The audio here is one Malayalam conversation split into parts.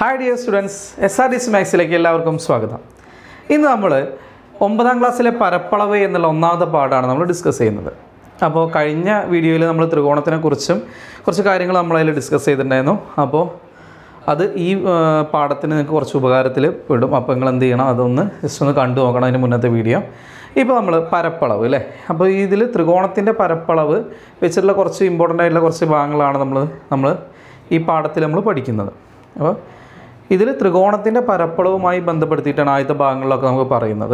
hi dear students S R D C മാത്സിലേക്ക് എല്ലാവർക്കും സ്വാഗതം ഇന്ന് നമ്മൾ ഒമ്പതാം ക്ലാസ്സിലെ പരപ്പളവ് എന്നുള്ള ഒന്നാമത്തെ പാഠമാണ് നമ്മൾ ഡിസ്കസ് ചെയ്യുന്നത് അപ്പോൾ കഴിഞ്ഞ വീഡിയോയിൽ നമ്മൾ ത്രികോണത്തിനെ കുറിച്ചും കുറച്ച് കാര്യങ്ങൾ നമ്മളതിൽ ഡിസ്കസ് ചെയ്തിട്ടുണ്ടായിരുന്നു അപ്പോൾ അത് ഈ ആ, പാഠത്തിന് നിങ്ങൾക്ക് കുറച്ച് ഉപകാരത്തിൽ പെടും അപ്പോൾ നിങ്ങൾ എന്ത് ചെയ്യണം അതൊന്ന് ജസ്റ്റ് ഒന്ന് കണ്ടു നോക്കണം അതിന് മുന്നത്തെ വീഡിയോ ഇപ്പോൾ നമ്മൾ പരപ്പളവ് അല്ലേ അപ്പോൾ ഇതിൽ ത്രികോണത്തിൻ്റെ പരപ്പളവ് വെച്ചിട്ടുള്ള കുറച്ച് ഇമ്പോർട്ടൻ്റ് ആയിട്ടുള്ള കുറച്ച് ഭാഗങ്ങളാണ് നമ്മൾ നമ്മൾ ഈ പാഠത്തിൽ നമ്മൾ പഠിക്കുന്നത് അപ്പോൾ ഇതിൽ ത്രികോണത്തിൻ്റെ പരപ്പളവുമായി ബന്ധപ്പെടുത്തിയിട്ടാണ് ആദ്യത്തെ ഭാഗങ്ങളിലൊക്കെ നമുക്ക് പറയുന്നത്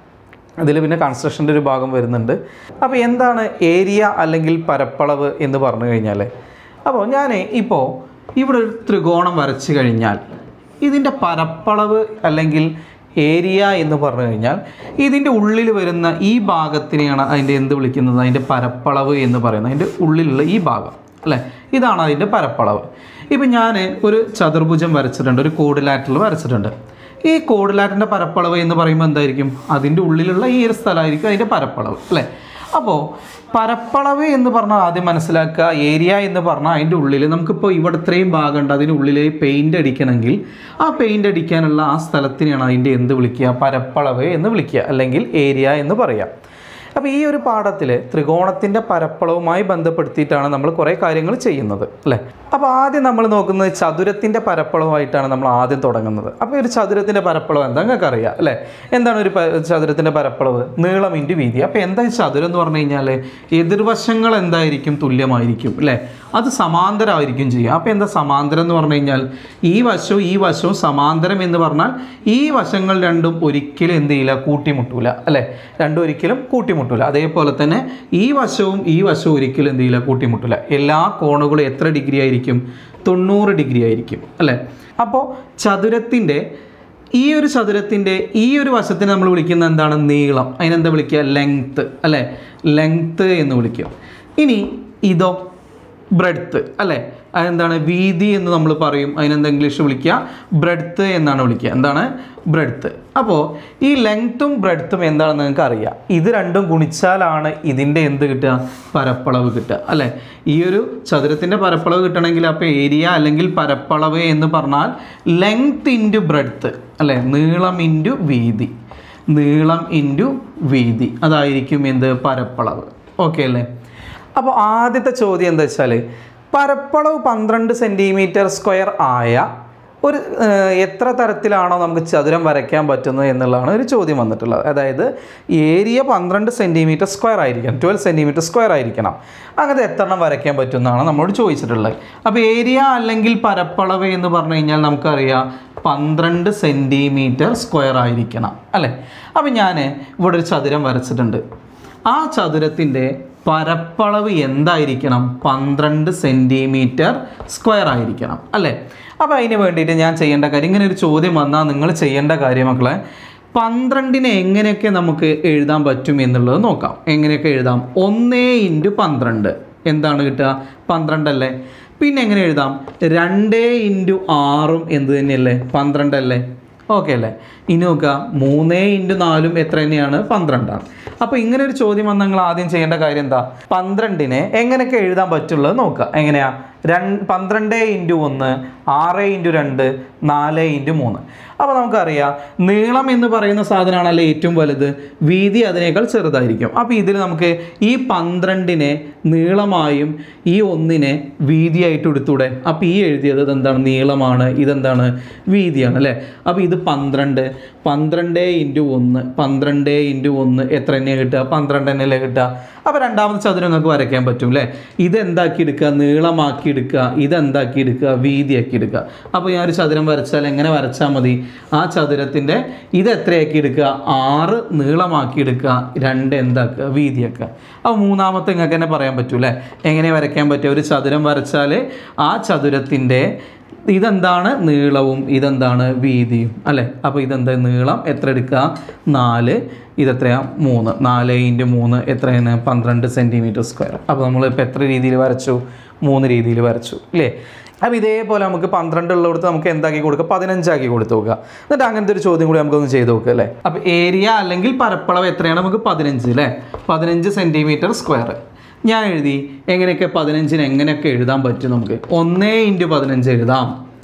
അതിൽ പിന്നെ കൺസ്ട്രക്ഷൻ്റെ ഒരു ഭാഗം വരുന്നുണ്ട് അപ്പോൾ എന്താണ് ഏരിയ അല്ലെങ്കിൽ പരപ്പളവ് എന്ന് പറഞ്ഞു കഴിഞ്ഞാൽ അപ്പോൾ ഞാൻ ഇപ്പോൾ ഇവിടെ ഒരു ത്രികോണം വരച്ച് കഴിഞ്ഞാൽ ഇതിൻ്റെ പരപ്പളവ് അല്ലെങ്കിൽ ഏരിയ എന്ന് പറഞ്ഞു കഴിഞ്ഞാൽ ഇതിൻ്റെ ഉള്ളിൽ വരുന്ന ഈ ഭാഗത്തിനെയാണ് അതിൻ്റെ എന്ത് വിളിക്കുന്നത് അതിൻ്റെ പരപ്പളവ് എന്ന് പറയുന്നത് അതിൻ്റെ ഉള്ളിലുള്ള ഈ ഭാഗം അല്ലേ ഇതാണ് അതിൻ്റെ പരപ്പളവ് ഇപ്പം ഞാൻ ഒരു ചതുർഭുജം വരച്ചിട്ടുണ്ട് ഒരു കോഡിലാറ്ററൽ വരച്ചിട്ടുണ്ട് ഈ കോഡിലാറ്ററിൻ്റെ പരപ്പളവ് എന്ന് പറയുമ്പോൾ എന്തായിരിക്കും അതിൻ്റെ ഉള്ളിലുള്ള ഈ ഒരു സ്ഥലമായിരിക്കും അതിൻ്റെ പരപ്പളവ് അല്ലേ അപ്പോൾ പരപ്പളവ് എന്ന് പറഞ്ഞാൽ ആദ്യം മനസ്സിലാക്കുക ഏരിയ എന്ന് പറഞ്ഞാൽ അതിൻ്റെ ഉള്ളിൽ നമുക്കിപ്പോൾ ഇവിടെ ഇത്രയും ഭാഗമുണ്ട് അതിൻ്റെ ഉള്ളിൽ പെയിൻ്റ് അടിക്കണമെങ്കിൽ ആ പെയിൻ്റ് അടിക്കാനുള്ള ആ സ്ഥലത്തിനെയാണ് അതിൻ്റെ എന്ത് വിളിക്കുക പരപ്പളവ് എന്ന് വിളിക്കുക അല്ലെങ്കിൽ ഏരിയ എന്ന് പറയാം അപ്പോൾ ഈ ഒരു പാഠത്തിൽ ത്രികോണത്തിൻ്റെ പരപ്പളവുമായി ബന്ധപ്പെടുത്തിയിട്ടാണ് നമ്മൾ കുറേ കാര്യങ്ങൾ ചെയ്യുന്നത് അല്ലേ അപ്പോൾ ആദ്യം നമ്മൾ നോക്കുന്നത് ചതുരത്തിൻ്റെ പരപ്പളവുമായിട്ടാണ് നമ്മൾ ആദ്യം തുടങ്ങുന്നത് അപ്പോൾ ഒരു ചതുരത്തിൻ്റെ പരപ്പളവ് എന്താ നിങ്ങൾക്ക് അറിയാം അല്ലേ എന്താണ് ഒരു പ- ചതുരത്തിൻ്റെ പരപ്പളവ് നീളം ഇൻറ്റു വീതി അപ്പോൾ എന്താ ഈ ചതുരം എന്ന് പറഞ്ഞു കഴിഞ്ഞാൽ എതിർവശങ്ങൾ എന്തായിരിക്കും തുല്യമായിരിക്കും അല്ലേ അത് സമാന്തരമായിരിക്കും ചെയ്യുക അപ്പോൾ എന്താ സമാന്തരം എന്ന് പറഞ്ഞു കഴിഞ്ഞാൽ ഈ വശവും ഈ വശവും സമാന്തരം എന്ന് പറഞ്ഞാൽ ഈ വശങ്ങൾ രണ്ടും ഒരിക്കലും എന്ത് ചെയ്യില്ല കൂട്ടിമുട്ടൂല അല്ലേ രണ്ടും ഒരിക്കലും കൂട്ടിമുട്ടൂല അതേപോലെ തന്നെ ഈ വശവും ഈ വശവും ഒരിക്കലും എന്ത് ചെയ്യില്ല കൂട്ടിമുട്ടൂല എല്ലാ കോണുകളും എത്ര ഡിഗ്രി ആയിരിക്കും തൊണ്ണൂറ് ഡിഗ്രി ആയിരിക്കും അല്ലേ അപ്പോൾ ചതുരത്തിൻ്റെ ഈ ഒരു ചതുരത്തിൻ്റെ ഈ ഒരു വശത്തിന് നമ്മൾ വിളിക്കുന്ന എന്താണ് നീളം അതിനെന്താ വിളിക്കുക ലെങ്ത്ത് അല്ലേ ലെങ്ത്ത് എന്ന് വിളിക്കും ഇനി ഇതോ ബ്രെഡ്ത്ത് അല്ലേ അതെന്താണ് വീതി എന്ന് നമ്മൾ പറയും അതിനെന്താ ഇംഗ്ലീഷ് വിളിക്കുക ബ്രെഡ്ത്ത് എന്നാണ് വിളിക്കുക എന്താണ് ബ്രെഡ്ത്ത് അപ്പോൾ ഈ ലെങ്ത്തും ബ്രെഡ്ത്തും എന്താണെന്ന് നിങ്ങൾക്ക് അറിയാം ഇത് രണ്ടും ഗുണിച്ചാലാണ് ഇതിൻ്റെ എന്ത് കിട്ടുക പരപ്പളവ് കിട്ടുക അല്ലേ ഈ ഒരു ചതുരത്തിൻ്റെ പരപ്പളവ് കിട്ടണമെങ്കിൽ അപ്പോൾ ഏരിയ അല്ലെങ്കിൽ പരപ്പളവ് എന്ന് പറഞ്ഞാൽ ലെങ്ത് ഇൻറ്റു ബ്രെഡ്ത്ത് അല്ലേ നീളം ഇൻറ്റു വീതി നീളം ഇൻറ്റു വീതി അതായിരിക്കും എന്ത് പരപ്പളവ് ഓക്കെ അല്ലേ അപ്പോൾ ആദ്യത്തെ ചോദ്യം എന്താ വെച്ചാൽ പരപ്പളവ് പന്ത്രണ്ട് സെൻറ്റിമീറ്റർ സ്ക്വയർ ആയ ഒരു ഏഹ്, എത്ര തരത്തിലാണോ നമുക്ക് ചതുരം വരയ്ക്കാൻ പറ്റുന്നത് എന്നുള്ളതാണ് ഒരു ചോദ്യം വന്നിട്ടുള്ളത് അതായത് ഏരിയ പന്ത്രണ്ട് സെൻറ്റിമീറ്റർ സ്ക്വയർ ആയിരിക്കണം ട്വൽവ് സെൻറ്റിമീറ്റർ സ്ക്വയർ ആയിരിക്കണം അങ്ങനത്തെ എത്ര എണ്ണം വരയ്ക്കാൻ പറ്റുമെന്നാണ് നമ്മളോട് ചോദിച്ചിട്ടുള്ളത് അപ്പോൾ ഏരിയ അല്ലെങ്കിൽ പരപ്പളവ് എന്ന് പറഞ്ഞു കഴിഞ്ഞാൽ നമുക്കറിയാം പന്ത്രണ്ട് സെൻറ്റിമീറ്റർ സ്ക്വയർ ആയിരിക്കണം അല്ലേ അപ്പോൾ ഞാൻ ഇവിടെ ഒരു ചതുരം വരച്ചിട്ടുണ്ട് ആ ചതുരത്തിൻ്റെ പരപ്പളവ് എന്തായിരിക്കണം പന്ത്രണ്ട് സെൻറ്റിമീറ്റർ സ്ക്വയർ ആയിരിക്കണം അല്ലേ അപ്പോൾ അതിന് വേണ്ടിയിട്ട് ഞാൻ ചെയ്യേണ്ട കാര്യം ഇങ്ങനെ ഒരു ചോദ്യം വന്നാൽ നിങ്ങൾ ചെയ്യേണ്ട കാര്യം മക്കളെ പന്ത്രണ്ടിനെ എങ്ങനെയൊക്കെ നമുക്ക് എഴുതാൻ പറ്റും എന്നുള്ളത് നോക്കാം എങ്ങനെയൊക്കെ എഴുതാം ഒന്നേ ഇൻറ്റു പന്ത്രണ്ട് എന്താണ് കിട്ടുക പന്ത്രണ്ടല്ലേ പിന്നെ എങ്ങനെ എഴുതാം രണ്ടേ ഇൻറ്റു ആറും എന്ത് തന്നെയല്ലേ പന്ത്രണ്ടല്ലേ ഓക്കെ അല്ലേ ഇനി നോക്കുക മൂന്നേ ഇൻറ്റു നാലും എത്ര തന്നെയാണ് പന്ത്രണ്ടാണ് അപ്പോൾ ഇങ്ങനെ ഒരു ചോദ്യം വന്നാൽ നിങ്ങൾ ആദ്യം ചെയ്യേണ്ട കാര്യം എന്താ പന്ത്രണ്ടിനെ എങ്ങനെയൊക്കെ എഴുതാൻ പറ്റുള്ളത് നോക്കുക എങ്ങനെയാ രണ്ട് പന്ത്രണ്ട് ഇൻറ്റു ഒന്ന് ആറ് ഇൻറ്റു രണ്ട് നാല് ഇൻറ്റു മൂന്ന് അപ്പോൾ നമുക്കറിയാം നീളം എന്ന് പറയുന്ന സാധനമാണല്ലോ ഏറ്റവും വലുത് വീതി അതിനേക്കാൾ ചെറുതായിരിക്കും അപ്പോൾ ഇതിൽ നമുക്ക് ഈ പന്ത്രണ്ടിനെ നീളമായും ഈ ഒന്നിനെ വീതിയായിട്ട് എടുത്തൂടെ അപ്പോൾ ഈ എഴുതിയത് ഇതെന്താണ് നീളമാണ് ഇതെന്താണ് വീതിയാണ് അല്ലേ അപ്പോൾ ഇത് പന്ത്രണ്ട് പന്ത്രണ്ട് ഇൻറ്റു ഒന്ന് പന്ത്രണ്ട് ഇൻറ്റു ഒന്ന് എത്ര തന്നെയാണ് കിട്ടുക പന്ത്രണ്ട് തന്നെയല്ലേ കിട്ടുക അപ്പോൾ രണ്ടാമത്തെ ചതുരം നിങ്ങൾക്ക് വരയ്ക്കാൻ പറ്റും അല്ലേ ഇതെന്താക്കി എടുക്കുക നീളമാക്കി എടുക്കുക ഇതെന്താക്കി എടുക്കുക വീതിയാക്കി എടുക്കുക അപ്പോൾ ഞാൻ ഒരു ചതുരം വരച്ചാൽ എങ്ങനെ വരച്ചാൽ മതി ആ ചതുരത്തിൻ്റെ ഇത് എത്രയാക്കി എടുക്കുക ആറ് നീളമാക്കി എടുക്കുക രണ്ട് എന്താക്കുക വീതിയാക്കുക അപ്പോൾ മൂന്നാമത്തെ നിങ്ങൾക്ക് തന്നെ പറയാൻ പറ്റൂ അല്ലേ എങ്ങനെ വരയ്ക്കാൻ പറ്റുക ഒരു ചതുരം വരച്ചാൽ ആ ചതുരത്തിൻ്റെ ഇതെന്താണ് നീളവും ഇതെന്താണ് വീതിയും അല്ലേ അപ്പോൾ ഇതെന്താ നീളം എത്ര എടുക്കുക നാല് ഇതെത്രയാ മൂന്ന് നാല് ഇൻറ്റു മൂന്ന് എത്രയാണ് പന്ത്രണ്ട് സെൻറ്റിമീറ്റർ സ്ക്വയർ അപ്പോൾ നമ്മളിപ്പോൾ എത്ര രീതിയിൽ വരച്ചു മൂന്ന് രീതിയിൽ വരച്ചു അല്ലേ അപ്പോൾ ഇതേപോലെ നമുക്ക് പന്ത്രണ്ട് ഉള്ളിടത്ത് നമുക്ക് എന്താക്കി കൊടുക്കുക പതിനഞ്ചാക്കി കൊടുത്തു നോക്കുക എന്നിട്ട് അങ്ങനത്തെ ഒരു ചോദ്യം കൂടി നമുക്കൊന്ന് ചെയ്ത് നോക്കുക അല്ലേ അപ്പോൾ ഏരിയ അല്ലെങ്കിൽ പരപ്പളവ് എത്രയാണ് നമുക്ക് പതിനഞ്ച് അല്ലേ പതിനഞ്ച് സെൻറ്റിമീറ്റർ സ്ക്വയർ ഞാൻ എഴുതി എങ്ങനെയൊക്കെ പതിനഞ്ചിന് എങ്ങനെയൊക്കെ എഴുതാൻ പറ്റും നമുക്ക് ഒന്നേ ഇൻറ്റു പതിനഞ്ച് എഴുതാം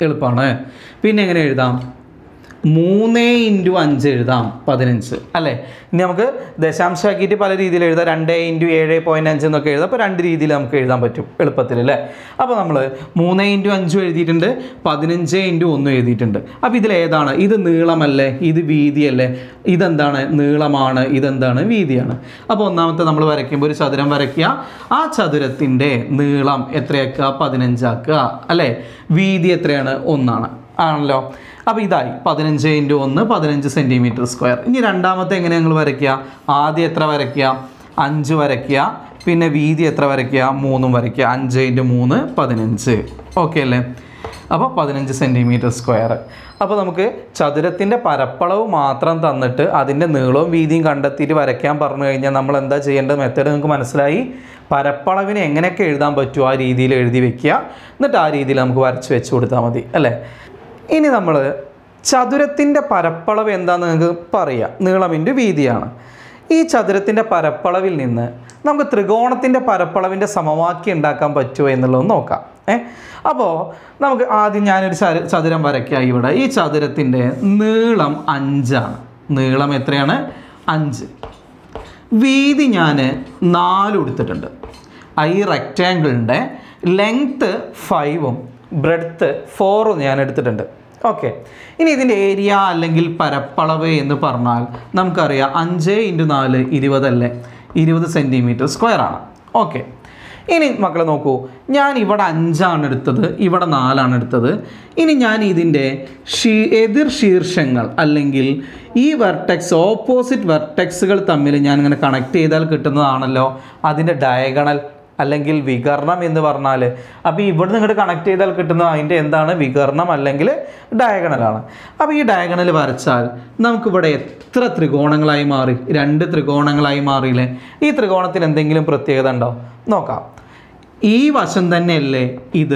എളുപ്പമാണ് പിന്നെ എങ്ങനെ എഴുതാം മൂന്ന് ഇൻറ്റു അഞ്ച് എഴുതാം പതിനഞ്ച് അല്ലേ ഇനി നമുക്ക് ദശാംശമാക്കിയിട്ട് പല രീതിയിൽ എഴുതാം രണ്ട് ഇൻറ്റു ഏഴ് പോയിൻറ്റ് അഞ്ച് എന്നൊക്കെ എഴുതാം അപ്പോൾ രണ്ട് രീതിയിൽ നമുക്ക് എഴുതാൻ പറ്റും എളുപ്പത്തിൽ അല്ലേ അപ്പോൾ നമ്മൾ മൂന്ന് ഇൻറ്റു അഞ്ചും എഴുതിയിട്ടുണ്ട് പതിനഞ്ച് ഇൻറ്റു ഒന്നും എഴുതിയിട്ടുണ്ട് അപ്പോൾ ഇതിൽ ഏതാണ് ഇത് നീളമല്ലേ ഇത് വീതിയല്ലേ ഇതെന്താണ് നീളമാണ് ഇതെന്താണ് വീതിയാണ് അപ്പോൾ ഒന്നാമത്തെ നമ്മൾ വരയ്ക്കുമ്പോൾ ഒരു ചതുരം വരയ്ക്കുക ആ ചതുരത്തിൻ്റെ നീളം എത്രയാക്കുക പതിനഞ്ചാക്കുക അല്ലേ വീതി എത്രയാണ് ഒന്നാണ് ആണല്ലോ അപ്പോൾ ഇതായി പതിനഞ്ച് ഇൻറ്റു ഒന്ന് പതിനഞ്ച് സെൻറ്റിമീറ്റർ സ്ക്വയർ ഇനി രണ്ടാമത്തെ എങ്ങനെ ഞങ്ങൾ വരയ്ക്കുക ആദ്യം എത്ര വരയ്ക്കുക അഞ്ച് വരയ്ക്കുക പിന്നെ വീതി എത്ര വരയ്ക്കുക മൂന്നും വരയ്ക്കുക അഞ്ച് ഇൻറ്റു മൂന്ന് പതിനഞ്ച് ഓക്കെ അല്ലേ അപ്പോൾ പതിനഞ്ച് സെൻറ്റിമീറ്റർ സ്ക്വയർ അപ്പോൾ നമുക്ക് ചതുരത്തിൻ്റെ പരപ്പളവ് മാത്രം തന്നിട്ട് അതിൻ്റെ നീളവും വീതിയും കണ്ടെത്തിയിട്ട് വരയ്ക്കാൻ പറഞ്ഞു കഴിഞ്ഞാൽ നമ്മൾ എന്താ ചെയ്യേണ്ട മെത്തേഡ് നിങ്ങൾക്ക് മനസ്സിലായി പരപ്പളവിനെ എങ്ങനെയൊക്കെ എഴുതാൻ പറ്റുമോ ആ രീതിയിൽ എഴുതി വെക്കുക എന്നിട്ട് ആ രീതിയിൽ നമുക്ക് വരച്ച് വെച്ച് കൊടുത്താൽ മതി അല്ലേ ഇനി നമ്മൾ ചതുരത്തിൻ്റെ പരപ്പളവ് എന്താണെന്ന് നിങ്ങൾക്ക് പറയാം നീളം ഇൻറ്റു വീതിയാണ് ഈ ചതുരത്തിൻ്റെ പരപ്പളവിൽ നിന്ന് നമുക്ക് ത്രികോണത്തിൻ്റെ പരപ്പളവിൻ്റെ സമവാക്യം ഉണ്ടാക്കാൻ പറ്റുമോ എന്നുള്ളത് നോക്കാം ഏ അപ്പോൾ നമുക്ക് ആദ്യം ഞാനൊരു ചര- ചതുരം വരയ്ക്കാം ഇവിടെ ഈ ചതുരത്തിൻ്റെ നീളം അഞ്ചാണ് നീളം എത്രയാണ് അഞ്ച് വീതി ഞാൻ നാല് കൊടുത്തിട്ടുണ്ട് ആ ഈ റെക്റ്റാങ്കിളിൻ്റെ ലെങ്ത്ത് ഫൈവും ബ്രെഡ്ത്ത് ഫോറും ഞാൻ എടുത്തിട്ടുണ്ട് ഓക്കെ ഇനി ഇതിൻ്റെ ഏരിയ അല്ലെങ്കിൽ പരപ്പളവ് എന്ന് പറഞ്ഞാൽ നമുക്കറിയാം അഞ്ച് ഇൻറ്റു നാല് ഇരുപതല്ലേ ഇരുപത് സെൻറ്റിമീറ്റർ സ്ക്വയർ ആണ് ഓക്കെ ഇനി മക്കളെ നോക്കൂ ഞാൻ ഇവിടെ അഞ്ചാണ് എടുത്തത് ഇവിടെ നാലാണ് എടുത്തത് ഇനി ഞാൻ ഇതിൻ്റെ ഷീ എതിർ ശീർഷങ്ങൾ അല്ലെങ്കിൽ ഈ വെർട്ടെക്സ് ഓപ്പോസിറ്റ് വെർട്ടെക്സുകൾ തമ്മിൽ ഞാൻ ഇങ്ങനെ കണക്ട് ചെയ്താൽ കിട്ടുന്നതാണല്ലോ അതിൻ്റെ ഡയഗണൽ അല്ലെങ്കിൽ വികരണം എന്ന് പറഞ്ഞാൽ അപ്പോൾ ഇവിടുന്ന് ഇങ്ങോട്ട് കണക്ട് ചെയ്താൽ കിട്ടുന്നത് അതിൻ്റെ എന്താണ് വികരണം അല്ലെങ്കിൽ ഡയഗണലാണ് അപ്പോൾ ഈ ഡയഗണൽ വരച്ചാൽ നമുക്കിവിടെ എത്ര ത്രികോണങ്ങളായി മാറി രണ്ട് ത്രികോണങ്ങളായി മാറിയില്ലേ ഈ ത്രികോണത്തിന് എന്തെങ്കിലും പ്രത്യേകത ഉണ്ടോ നോക്കാം ഈ വശം തന്നെയല്ലേ ഇത്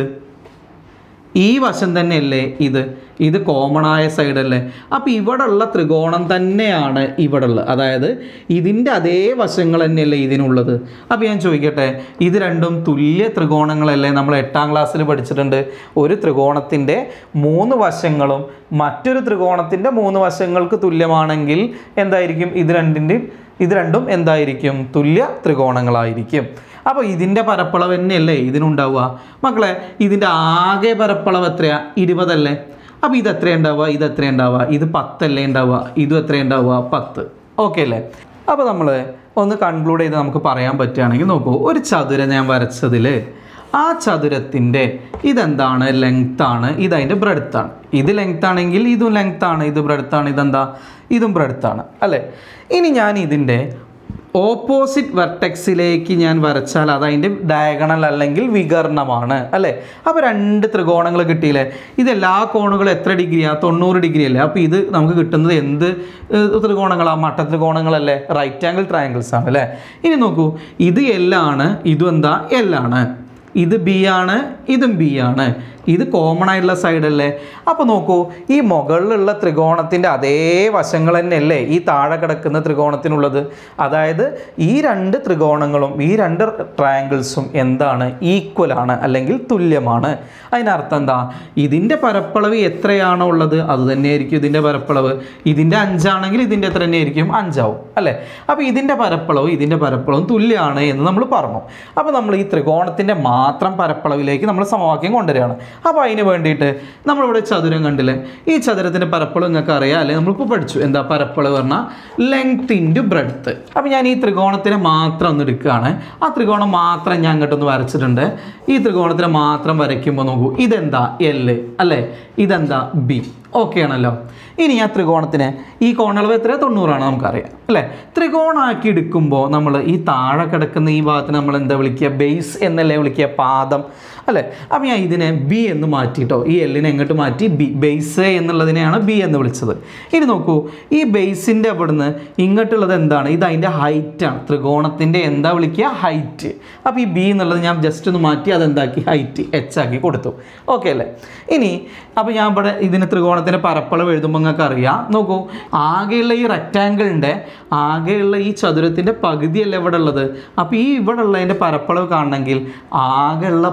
ഈ വശം തന്നെയല്ലേ ഇത് ഇത് കോമൺ ആയ സൈഡല്ലേ അപ്പോൾ ഇവിടെ ഉള്ള ത്രികോണം തന്നെയാണ് ഇവിടെ ഉള്ളത് അതായത് ഇതിൻ്റെ അതേ വശങ്ങൾ തന്നെയല്ലേ ഇതിനുള്ളത് അപ്പോൾ ഞാൻ ചോദിക്കട്ടെ ഇത് രണ്ടും തുല്യ ത്രികോണങ്ങളല്ലേ നമ്മൾ എട്ടാം ക്ലാസ്സിൽ പഠിച്ചിട്ടുണ്ട് ഒരു ത്രികോണത്തിൻ്റെ മൂന്ന് വശങ്ങളും മറ്റൊരു ത്രികോണത്തിൻ്റെ മൂന്ന് വശങ്ങൾക്ക് തുല്യമാണെങ്കിൽ എന്തായിരിക്കും ഇത് രണ്ടിൻ്റെയും ഇത് രണ്ടും എന്തായിരിക്കും തുല്യ ത്രികോണങ്ങളായിരിക്കും അപ്പോൾ ഇതിൻ്റെ പരപ്പളവ് തന്നെയല്ലേ ഇതിനുണ്ടാവുക മക്കളെ ഇതിൻ്റെ ആകെ പരപ്പളവ് എത്രയാ ഇരുപതല്ലേ അപ്പോൾ ഇത് എത്ര ഉണ്ടാവുക ഇത് എത്ര ഉണ്ടാവുക ഇത് പത്തല്ലേ ഉണ്ടാവുക ഇതും എത്ര ഉണ്ടാവുക പത്ത് ഓക്കെ അല്ലേ അപ്പോൾ നമ്മൾ ഒന്ന് കൺക്ലൂഡ് ചെയ്ത് നമുക്ക് പറയാൻ പറ്റുകയാണെങ്കിൽ നോക്കൂ ഒരു ചതുരം ഞാൻ വരച്ചതിൽ ആ ചതുരത്തിൻ്റെ ഇതെന്താണ് ലെങ്ത്താണ് ഇതതിൻ്റെ ബ്രെഡത്താണ് ഇത് ലെങ്ത് ആണെങ്കിൽ ഇതും ലെങ്ത് ആണ് ഇത് ബ്രെഡത്താണ് ഇതെന്താ ഇതും ബ്രെഡത്താണ് അല്ലേ ഇനി ഞാൻ ഇതിൻ്റെ ഓപ്പോസിറ്റ് വെർട്ടെക്സിലേക്ക് ഞാൻ വരച്ചാൽ അത് അതിൻ്റെ ഡയഗണൽ അല്ലെങ്കിൽ വികരണമാണ് അല്ലേ അപ്പോൾ രണ്ട് ത്രികോണങ്ങൾ കിട്ടിയില്ലേ ഇത് എല്ലാ കോണുകളും എത്ര ഡിഗ്രിയാണ് തൊണ്ണൂറ് ഡിഗ്രി അല്ലേ അപ്പോൾ ഇത് നമുക്ക് കിട്ടുന്നത് എന്ത് ഏഹ്, ത്രികോണങ്ങളാണ് മട്ട ത്രികോണങ്ങളല്ലേ റൈറ്റ് ആംഗിൾ ട്രയാങ്കിൾസ് ആണ് അല്ലേ ഇനി നോക്കൂ ഇത് എല്ലാണ് ഇതും എന്താ എല്ലാണ് ഇത് ബി ആണ് ഇതും ബി ആണ് ഇത് കോമൺ ആയിട്ടുള്ള സൈഡ് അല്ലേ അപ്പോൾ നോക്കൂ ഈ മുകളിലുള്ള ത്രികോണത്തിൻ്റെ അതേ വശങ്ങൾ തന്നെയല്ലേ ഈ താഴെ കിടക്കുന്ന ത്രികോണത്തിനുള്ളത് അതായത് ഈ രണ്ട് ത്രികോണങ്ങളും ഈ രണ്ട് ട്രയാങ്കിൾസും എന്താണ് ഈക്വൽ ആണ് അല്ലെങ്കിൽ തുല്യമാണ് അതിനർത്ഥം എന്താ ഇതിൻ്റെ പരപ്പളവ് എത്രയാണോ ഉള്ളത് അത് തന്നെയായിരിക്കും ഇതിൻ്റെ പരപ്പളവ് ഇതിൻ്റെ അഞ്ചാണെങ്കിൽ ഇതിൻ്റെ എത്ര തന്നെയായിരിക്കും അഞ്ചാവും അല്ലേ അപ്പോൾ ഇതിൻ്റെ പരപ്പളവും ഇതിൻ്റെ പരപ്പളവും തുല്യമാണ് എന്ന് നമ്മൾ പറഞ്ഞു അപ്പോൾ നമ്മൾ ഈ ത്രികോണത്തിൻ്റെ മാത്രം പരപ്പളവിലേക്ക് നമ്മൾ സമവാക്യം കൊണ്ടുവരികയാണ് അപ്പോൾ അതിന് വേണ്ടിയിട്ട് നമ്മളിവിടെ ചതുരം കണ്ടില്ലേ ഈ ചതുരത്തിൻ്റെ പരപ്പളവ് നിങ്ങൾക്ക് അറിയാം അല്ലേ നമ്മളിപ്പോൾ പഠിച്ചു എന്താ പരപ്പളവ് പറഞ്ഞാൽ ലെങ്ത് ഇൻറ്റു ബ്രെഡ്ത്ത് അപ്പോൾ ഞാൻ ഈ ത്രികോണത്തിനെ മാത്രം ഒന്ന് എടുക്കുകയാണ് ആ ത്രികോണം മാത്രം ഞാൻ അങ്ങോട്ടൊന്ന് വരച്ചിട്ടുണ്ട് ഈ ത്രികോണത്തിനെ മാത്രം വരയ്ക്കുമ്പോൾ നോക്കൂ ഇതെന്താ എൽ അല്ലേ ഇതെന്താ ബി ഓക്കെ ആണല്ലോ ഇനി ആ ത്രികോണത്തിന് ഈ കോണളവ് എത്ര തൊണ്ണൂറാണ് നമുക്കറിയാം അല്ലേ ത്രികോണാക്കി എടുക്കുമ്പോൾ നമ്മൾ ഈ താഴെ കിടക്കുന്ന ഈ ഭാഗത്തിന് നമ്മൾ എന്താ വിളിക്കുക ബേസ് എന്നല്ലേ വിളിക്കുക പാദം അല്ലേ അപ്പോൾ ഞാൻ ഇതിനെ ബി എന്ന് മാറ്റിയിട്ടോ ഈ എല്ലിനെ എങ്ങോട്ട് മാറ്റി ബി ബേസ് എന്നുള്ളതിനെയാണ് ബി എന്ന് വിളിച്ചത് ഇനി നോക്കൂ ഈ ബേസിൻ്റെ അവിടുന്ന് ഇങ്ങോട്ടുള്ളത് എന്താണ് ഇത് അതിൻ്റെ ഹൈറ്റാണ് ത്രികോണത്തിൻ്റെ എന്താ വിളിക്കുക ഹൈറ്റ് അപ്പോൾ ഈ ബി എന്നുള്ളത് ഞാൻ ജസ്റ്റ് ഒന്ന് മാറ്റി അതെന്താക്കി ഹൈറ്റ് എച്ച് ആക്കി കൊടുത്തു ഓക്കെ അല്ലേ ഇനി അപ്പോൾ ഞാൻ ഇവിടെ ഇതിന് ത്രികോണത്തിൻ്റെ പരപ്പളവ് എഴുതുമ്പോൾ നിങ്ങൾക്ക് അറിയാം നോക്കൂ ആകെയുള്ള ഈ റെക്റ്റാങ്കിളിൻ്റെ ആകെയുള്ള ഈ ചതുരത്തിൻ്റെ പകുതിയല്ല ഇവിടെ ഉള്ളത് അപ്പോൾ ഈ ഇവിടെ ഉള്ളതിൻ്റെ പരപ്പളവ് കാണണമെങ്കിൽ ആകെയുള്ള പരപ്പളവ്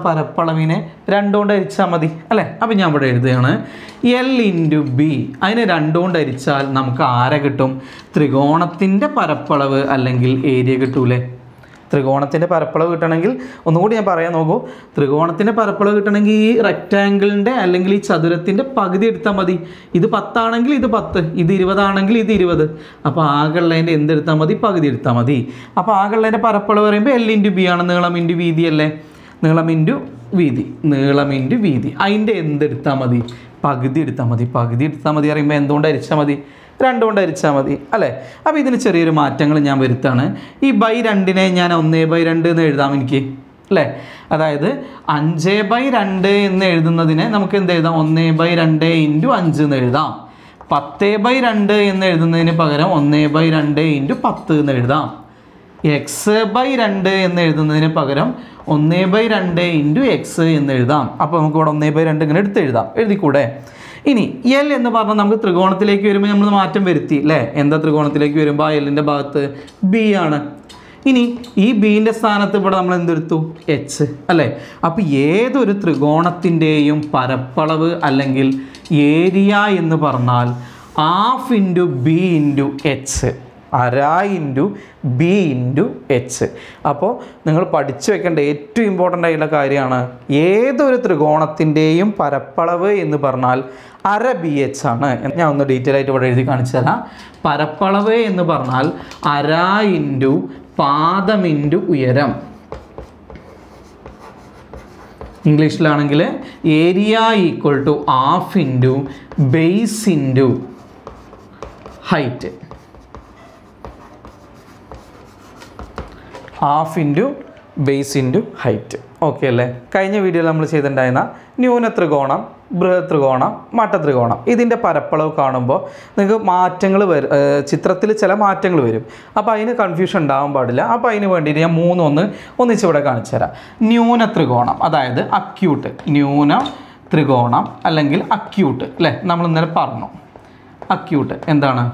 പരപ്പളവിനെ രണ്ടുകൊണ്ട് ഹരിച്ചാൽ മതി അല്ലേ അപ്പം ഞാൻ ഇവിടെ എഴുതുകയാണ് എൽ ഇൻറ്റു ബി അതിനെ രണ്ടുകൊണ്ട് ഹരിച്ചാൽ നമുക്ക് ആരെ കിട്ടും ത്രികോണത്തിൻ്റെ പരപ്പളവ് അല്ലെങ്കിൽ ഏരിയ കിട്ടൂലേ ത്രികോണത്തിൻ്റെ പരപ്പളവ് കിട്ടണമെങ്കിൽ ഒന്നുകൂടി ഞാൻ പറയാൻ നോക്കൂ ത്രികോണത്തിൻ്റെ പരപ്പളവ് കിട്ടണമെങ്കിൽ ഈ റെക്റ്റാങ്കിളിൻ്റെ അല്ലെങ്കിൽ ഈ ചതുരത്തിൻ്റെ പകുതി എടുത്താൽ മതി ഇത് പത്താണെങ്കിൽ ഇത് പത്ത് ഇത് ഇരുപതാണെങ്കിൽ ഇത് ഇരുപത് അപ്പോൾ ആകെയുള്ളതിൻ്റെ എന്തെടുത്താൽ മതി പകുതി എടുത്താൽ മതി അപ്പോൾ ആകെയുള്ളതിൻ്റെ പരപ്പളവ് പറയുമ്പോൾ എൽ ഇൻറ്റു ബി ആണ് നീളം ഇൻറ്റു വീതി അല്ലേ നീളം ഇൻറ്റു വീതി നീളം ഇൻറ്റു വീതി അതിൻ്റെ എന്തെടുത്താൽ മതി പകുതി എടുത്താൽ മതി പകുതി എടുത്താൽ മതി പറയുമ്പോൾ എന്തുകൊണ്ട് അരിച്ചാൽ മതി രണ്ടുകൊണ്ട് അരിച്ചാൽ മതി അല്ലേ അപ്പോൾ ഇതിന് ചെറിയൊരു മാറ്റങ്ങൾ ഞാൻ വരുത്താണ് ഈ ബൈ രണ്ടിനെ ഞാൻ ഒന്നേ ബൈ രണ്ട് എന്ന് എഴുതാം എനിക്ക് അല്ലേ അതായത് അഞ്ച് ബൈ രണ്ട് എന്ന് എഴുതുന്നതിനെ നമുക്ക് എന്ത് എഴുതാം ഒന്നേ ബൈ രണ്ട് ഇൻറ്റു അഞ്ച് എന്ന് എഴുതാം പത്ത് ബൈ രണ്ട് എന്ന് എഴുതുന്നതിന് പകരം ഒന്നേ ബൈ രണ്ട് ഇൻറ്റു പത്ത് എന്ന് എഴുതാം എക്സ് ബൈ രണ്ട് എന്ന് എഴുതുന്നതിന് പകരം ഒന്നേ ബൈ രണ്ട് ഇൻറ്റു എക്സ് എന്ന് എഴുതാം അപ്പോൾ നമുക്ക് ഇവിടെ ഒന്നേ ബൈ രണ്ട് ഇങ്ങനെ എടുത്ത് എഴുതാം എഴുതിക്കൂടെ ഇനി എൽ എന്ന് പറഞ്ഞാൽ നമുക്ക് ത്രികോണത്തിലേക്ക് വരുമ്പോൾ നമ്മൾ മാറ്റം വരുത്തി അല്ലേ എന്താ ത്രികോണത്തിലേക്ക് വരുമ്പോൾ ആ എല്ലിൻ്റെ ഭാഗത്ത് ബി ആണ് ഇനി ഈ ബീൻ്റെ സ്ഥാനത്ത് ഇവിടെ നമ്മൾ എന്തെടുത്തു എച്ച് അല്ലേ അപ്പോൾ ഏതൊരു ത്രികോണത്തിൻ്റെയും പരപ്പളവ് അല്ലെങ്കിൽ ഏരിയ എന്ന് പറഞ്ഞാൽ half into B into H അര ഇൻറ്റു ബി ഇൻറ്റു എച്ച് അപ്പോൾ നിങ്ങൾ പഠിച്ചു വെക്കേണ്ട ഏറ്റവും ഇമ്പോർട്ടൻ്റ് ആയിട്ടുള്ള കാര്യമാണ് ഏതൊരു ത്രികോണത്തിൻ്റെയും പരപ്പളവ് എന്ന് പറഞ്ഞാൽ അര ബി എച്ച് ആണ് ഞാൻ ഒന്ന് ഡീറ്റെയിൽ ആയിട്ട് ഇവിടെ എഴുതി കാണിച്ചു തരാം പരപ്പളവ് എന്ന് പറഞ്ഞാൽ അര ഇൻറ്റു പാദം ഇൻറ്റു ഉയരം ഇംഗ്ലീഷിലാണെങ്കിൽ area equal to half into base into height half into base into height okay അല്ലേ കഴിഞ്ഞ വീഡിയോയിൽ നമ്മൾ ചെയ്തിട്ടുണ്ടായിരുന്ന ന്യൂന ത്രികോണം ബൃഹത് ത്രികോണം മട്ട ത്രികോണം ഇതിൻ്റെ പരപ്പളവ് കാണുമ്പോൾ നിങ്ങൾക്ക് മാറ്റങ്ങൾ വരും ചിത്രത്തിൽ ചില മാറ്റങ്ങൾ വരും അപ്പോൾ അതിന് കൺഫ്യൂഷൻ ഉണ്ടാകാൻ പാടില്ല അപ്പോൾ അതിന് വേണ്ടിയിട്ട് ഞാൻ മൂന്നൊന്ന് ഒന്നിച്ചിവിടെ കാണിച്ചു തരാം ന്യൂന ത്രികോണം അതായത് അക്യൂട്ട് ന്യൂന ത്രികോണം അല്ലെങ്കിൽ അക്യൂട്ട് അല്ലേ നമ്മൾ ഇന്നലെ പറഞ്ഞു അക്യൂട്ട് എന്താണ്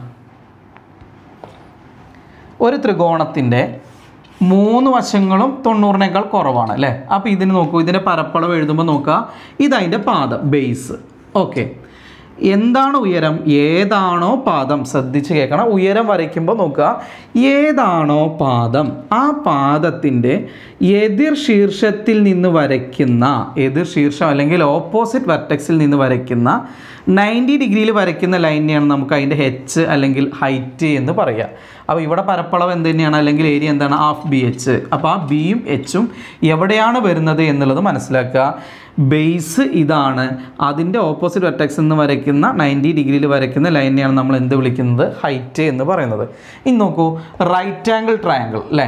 ഒരു ത്രികോണത്തിൻ്റെ മൂന്ന് വശങ്ങളും തൊണ്ണൂറിനേക്കാൾ കുറവാണ് അല്ലേ അപ്പോൾ ഇതിന് നോക്കൂ ഇതിൻ്റെ പരപ്പളവ് എഴുതുമ്പോൾ നോക്കുക ഇതതിൻ്റെ പാദം ബേസ് ഓക്കെ എന്താണ് ഉയരം ഏതാണോ പാദം ശ്രദ്ധിച്ച് കേൾക്കണം ഉയരം വരയ്ക്കുമ്പോൾ നോക്കുക ഏതാണോ പാദം ആ പാദത്തിൻ്റെ എതിർ ശീർഷത്തിൽ നിന്ന് വരയ്ക്കുന്ന എതിർ ശീർഷം അല്ലെങ്കിൽ ഓപ്പോസിറ്റ് വെർട്ടെക്സിൽ നിന്ന് വരയ്ക്കുന്ന നയൻറ്റി ഡിഗ്രിയിൽ വരയ്ക്കുന്ന ലൈനെയാണ് നമുക്ക് അതിൻ്റെ ഹെച്ച് അല്ലെങ്കിൽ ഹൈറ്റ് എന്ന് പറയുക അപ്പോൾ ഇവിടെ പരപ്പളവ് എന്ത് തന്നെയാണ് അല്ലെങ്കിൽ ഏരിയ എന്താണ് ഹാഫ് ബി എച്ച് അപ്പോൾ ആ ബിയും എച്ചും എവിടെയാണ് വരുന്നത് എന്നുള്ളത് മനസ്സിലാക്കുക ബേസ് ഇതാണ് അതിൻ്റെ ഓപ്പോസിറ്റ് വെർട്ടെക്സ് എന്ന് വരയ്ക്കുന്ന നയൻറ്റി ഡിഗ്രിയിൽ വരയ്ക്കുന്ന ലൈനെയാണ് നമ്മൾ എന്ത് വിളിക്കുന്നത് ഹൈറ്റ് എന്ന് പറയുന്നത് ഇനി നോക്കൂ റൈറ്റ് ആംഗിൾ ട്രയാങ്കിൾ അല്ലേ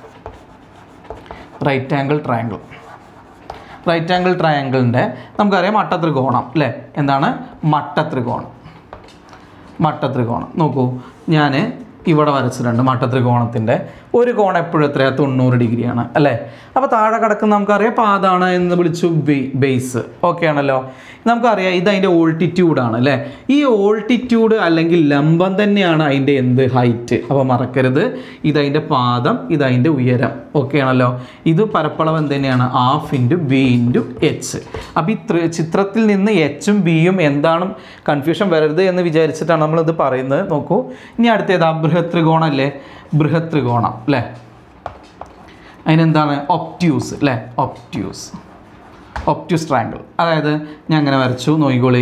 right angle triangle right angle ട്രയാങ്കിളിൻ്റെ നമുക്കറിയാം മട്ടത്രികോണം അല്ലേ എന്താണ് മട്ടത്രികോണം മട്ടത്രികോണം നോക്കൂ ഞാൻ ഇവിടെ വരച്ചിട്ടുണ്ട് മട്ടത്രികോണത്തിൻ്റെ ഒരു കോണം എപ്പോഴും എത്രയാണ് തൊണ്ണൂറ് ഡിഗ്രിയാണ് അല്ലേ അപ്പോൾ താഴെ കിടക്കുന്ന നമുക്കറിയാം പാതാണ് എന്ന് വിളിച്ചു ബേ ബേസ് ഓക്കെ ആണല്ലോ നമുക്കറിയാം ഇത് അതിൻ്റെ ഓൾട്ടിറ്റ്യൂഡാണ് അല്ലേ ഈ ഓൾട്ടിറ്റ്യൂഡ് അല്ലെങ്കിൽ ലംബം തന്നെയാണ് അതിൻ്റെ എന്ത് ഹൈറ്റ് അപ്പോൾ മറക്കരുത് ഇതതിൻ്റെ പാദം ഇതതിൻ്റെ ഉയരം ഓക്കെ ആണല്ലോ ഇത് പരപ്പളവ് എന്ത് തന്നെയാണ് half into B into H അപ്പോൾ ഈ ത്രി- ചിത്രത്തിൽ നിന്ന് എച്ചും ബിയും എന്താണ് കൺഫ്യൂഷൻ വരരുത് എന്ന് വിചാരിച്ചിട്ടാണ് നമ്മളിത് പറയുന്നത് നോക്കൂ ഇനി അടുത്തേതാ ബൃഹത് ത്രികോണം അല്ലേ ബൃഹത് ത്രികോണം അല്ലേ അതിനെന്താണ് ഒപ്റ്റ്യൂസ് അല്ലേ ഒപ്റ്റ്യൂസ് ഒപ്റ്റ്യൂസ് ട്രാങ്കിൾ അതായത് ഞാൻ അങ്ങനെ വരച്ചു നോക്കിക്കോളി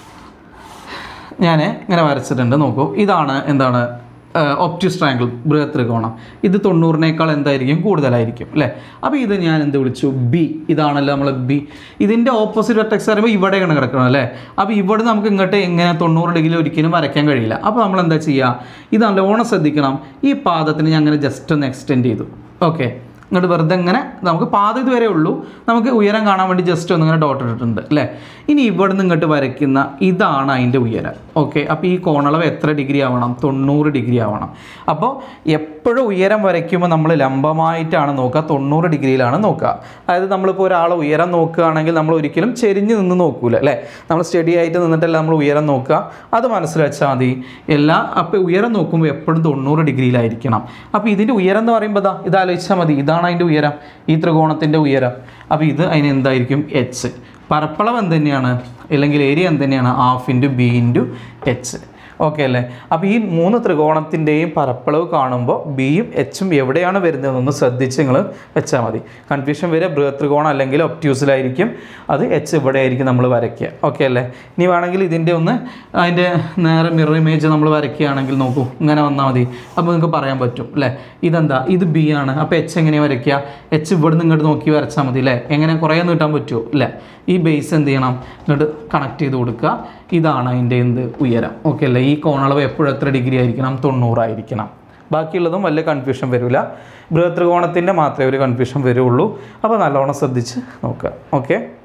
ഞാൻ ഇങ്ങനെ വരച്ചിട്ടുണ്ട് നോക്കൂ ഇതാണ് എന്താണ് ഒപ്റ്റ്യൂസ് ട്രാങ്കിൾ ബൃഹത് ത്രികോണം ഇത് തൊണ്ണൂറിനേക്കാൾ എന്തായിരിക്കും കൂടുതലായിരിക്കും അല്ലേ അപ്പോൾ ഇത് ഞാൻ എന്ത് വിളിച്ചു ബി ഇതാണല്ലോ നമ്മൾ ബി ഇതിൻ്റെ ഓപ്പോസിറ്റ് വെർട്ടെക്സ് പറയുമ്പോൾ ഇവിടെയാണ് കിടക്കണം അല്ലേ അപ്പോൾ ഇവിടെ നമുക്ക് ഇങ്ങോട്ട് എങ്ങനെ തൊണ്ണൂറ് ഡിഗ്രി ഒരിക്കലും വരയ്ക്കാൻ കഴിയില്ല അപ്പോൾ നമ്മൾ എന്താ ചെയ്യുക ഇത് നല്ലോണം ശ്രദ്ധിക്കണം ഈ പാദത്തിന് ഞാൻ അങ്ങനെ ജസ്റ്റ് ഒന്ന് എക്സ്റ്റെൻഡ് ചെയ്തു ഓക്കെ ഇങ്ങോട്ട് വെറുതെ ഇങ്ങനെ നമുക്ക് പാത ഇതുവരെ ഉള്ളൂ നമുക്ക് ഉയരം കാണാൻ വേണ്ടി ജസ്റ്റ് ഒന്ന് ഇങ്ങനെ ഡോട്ട് ഇട്ടിട്ടുണ്ട് അല്ലേ ഇനി ഇവിടെ നിന്ന് ഇങ്ങോട്ട് വരയ്ക്കുന്ന ഇതാണ് അതിൻ്റെ ഉയരം ഓക്കെ അപ്പോൾ ഈ കോണളവ് എത്ര ഡിഗ്രി ആവണം തൊണ്ണൂറ് ഡിഗ്രി ആവണം അപ്പോൾ എപ്പോൾ എപ്പോഴും ഉയരം വരയ്ക്കുമ്പോൾ നമ്മൾ ലംബമായിട്ടാണ് നോക്കുക തൊണ്ണൂറ് ഡിഗ്രിയിലാണ് നോക്കുക അതായത് നമ്മളിപ്പോൾ ഒരാളെ ഉയരം നോക്കുകയാണെങ്കിൽ നമ്മൾ ഒരിക്കലും ചെരിഞ്ഞ് നിന്ന് നോക്കൂല അല്ലേ നമ്മൾ സ്റ്റഡി ആയിട്ട് നിന്നിട്ടല്ല നമ്മൾ ഉയരം നോക്കുക അത് മനസ്സിൽ വെച്ചാൽ മതി എല്ലാ അപ്പോൾ ഉയരം നോക്കുമ്പോൾ എപ്പോഴും തൊണ്ണൂറ് ഡിഗ്രിയിലായിരിക്കണം അപ്പോൾ ഇതിൻ്റെ ഉയരം എന്ന് പറയുമ്പോൾ ഇതാ ഇത് ആലോചിച്ചാൽ മതി ഇതാണ് അതിൻ്റെ ഉയരം ഈ ത്രികോണത്തിൻ്റെ ഉയരം അപ്പോൾ ഇത് അതിന് എന്തായിരിക്കും എച്ച് പരപ്പളവ് എന്ത് തന്നെയാണ് അല്ലെങ്കിൽ ഏരിയ എന്ത് തന്നെയാണ് half into B into H okay അല്ലേ അപ്പോൾ ഈ മൂന്ന് ത്രികോണത്തിൻ്റെയും പരപ്പളവ് കാണുമ്പോൾ ബിയും എച്ചും എവിടെയാണ് വരുന്നതെന്നൊന്ന് ശ്രദ്ധിച്ച് നിങ്ങൾ വെച്ചാൽ മതി കൺഫ്യൂഷൻ വരെ ബൃഹത് ത്രികോണം അല്ലെങ്കിൽ ഒപ്റ്റ്യൂസിലായിരിക്കും അത് എച്ച് ഇവിടെ ആയിരിക്കും നമ്മൾ വരയ്ക്കുക ഓക്കെ അല്ലേ ഇനി വേണമെങ്കിൽ ഇതിൻ്റെ ഒന്ന് അതിൻ്റെ നേരെ മിറർ ഇമേജ് നമ്മൾ വരയ്ക്കുകയാണെങ്കിൽ നോക്കൂ ഇങ്ങനെ വന്നാൽ മതി അപ്പോൾ നിങ്ങൾക്ക് പറയാൻ പറ്റും അല്ലേ ഇതെന്താ ഇത് ബി ആണ് അപ്പോൾ എച്ച് എങ്ങനെയാണ് വരയ്ക്കുക എച്ച് ഇവിടെ നിന്ന് ഇങ്ങോട്ട് നോക്കി വരച്ചാൽ മതി അല്ലേ എങ്ങനെ കുറേ നീട്ടാൻ പറ്റുമോ ഇല്ല ഈ ബേസ് എന്ത് ചെയ്യണം ഇങ്ങോട്ട് കണക്ട് ചെയ്ത് കൊടുക്കുക ഇതാണ് അതിൻ്റെ എന്ത് ഉയരം ഓക്കെ അല്ലേ ഈ കോണളവ് എപ്പോഴും എത്ര ഡിഗ്രി ആയിരിക്കണം തൊണ്ണൂറായിരിക്കണം ബാക്കിയുള്ളതും വലിയ കൺഫ്യൂഷൻ വരില്ല ബൃഹത് ത്രികോണത്തിൻ്റെ മാത്രമേ ഒരു കൺഫ്യൂഷൻ വരുള്ളൂ അപ്പോൾ നല്ലോണം ശ്രദ്ധിച്ച് നോക്കുക ഓക്കെ